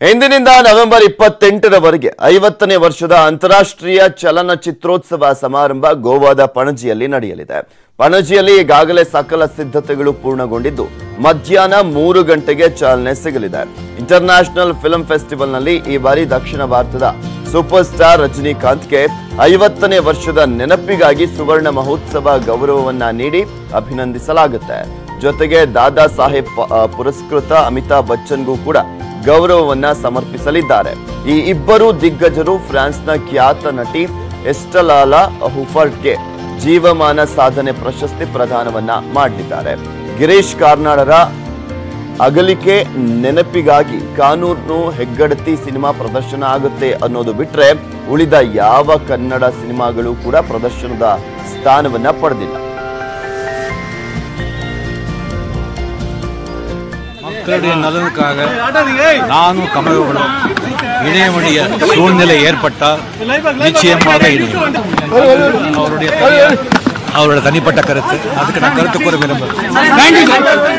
ಇಂದಿನಿಂದ ನವೆಂಬರ್ ಇಪ್ಪತ್ತೆಂಟರವರೆಗೆ ಐವತ್ತನೇ ವರ್ಷದ ಅಂತಾರಾಷ್ಟ್ರೀಯ ಚಲನಚಿತ್ರೋತ್ಸವ ಸಮಾರಂಭ ಗೋವಾದ ಪಣಜಿಯಲ್ಲಿ ನಡೆಯಲಿದೆ ಪಣಜಿಯಲ್ಲಿ ಈಗಾಗಲೇ ಸಕಲ ಸಿದ್ಧತೆಗಳು ಪೂರ್ಣಗೊಂಡಿದ್ದು ಮಧ್ಯಾಹ್ನ ಮೂರು ಗಂಟೆಗೆ ಚಾಲನೆ ಸಿಗಲಿದೆ ಇಂಟರ್ನ್ಯಾಷನಲ್ ಫಿಲ್ಮ್ ಫೆಸ್ಟಿವಲ್ನಲ್ಲಿ ಈ ಬಾರಿ ದಕ್ಷಿಣ ಭಾರತದ ಸೂಪರ್ ಸ್ಟಾರ್ ರಜನಿಕಾಂತ್ಗೆ ಐವತ್ತನೇ ವರ್ಷದ ನೆನಪಿಗಾಗಿ ಸುವರ್ಣ ಮಹೋತ್ಸವ ಗೌರವವನ್ನ ನೀಡಿ ಅಭಿನಂದಿಸಲಾಗುತ್ತೆ ಜೊತೆಗೆ ದಾದಾ ಸಾಹೇಬ್ ಪ- ಆ, ಪುರಸ್ಕೃತ ಅಮಿತಾಬ್ ಬಚ್ಚನ್ಗೂ ಕೂಡ ಗೌರವವನ್ನ ಸಮರ್ಪಿಸಲಿದ್ದಾರೆ ಈ ಇಬ್ಬರು ದಿಗ್ಗಜರು ಫ್ರಾನ್ಸ್ನ ಖ್ಯಾತ ನಟಿ ಎಸ್ಟಲಾಲಾ ಹುಫರ್ಟ್ಗೆ ಜೀವಮಾನ ಸಾಧನೆ ಪ್ರಶಸ್ತಿ ಪ್ರದಾನವನ್ನ ಮಾಡಲಿದ್ದಾರೆ ಗಿರೀಶ್ ಕಾರ್ನಾಡರ ಅಗಲಿಕೆ ನೆನಪಿಗಾಗಿ ಕಾನೂನು ಹೆಗ್ಗಡತಿ ಸಿನಿಮಾ ಪ್ರದರ್ಶನ ಆಗುತ್ತೆ ಅನ್ನೋದು ಬಿಟ್ರೆ ಉಳಿದ ಯಾವ ಕನ್ನಡ ಸಿನಿಮಾಗಳು ಕೂಡ ಪ್ರದರ್ಶನದ ಸ್ಥಾನವನ್ನ ಪಡೆದಿಲ್ಲ மக்களுடைய நலனுக்காக நானும் கமலவர்களும் இணையவழிய சூழ்நிலை ஏற்பட்டால் நிச்சயமாக இணையும் அவருடைய அவருடைய தனிப்பட்ட கருத்து அதுக்கு நான் கருத்து கூற விரும்புகிறேன்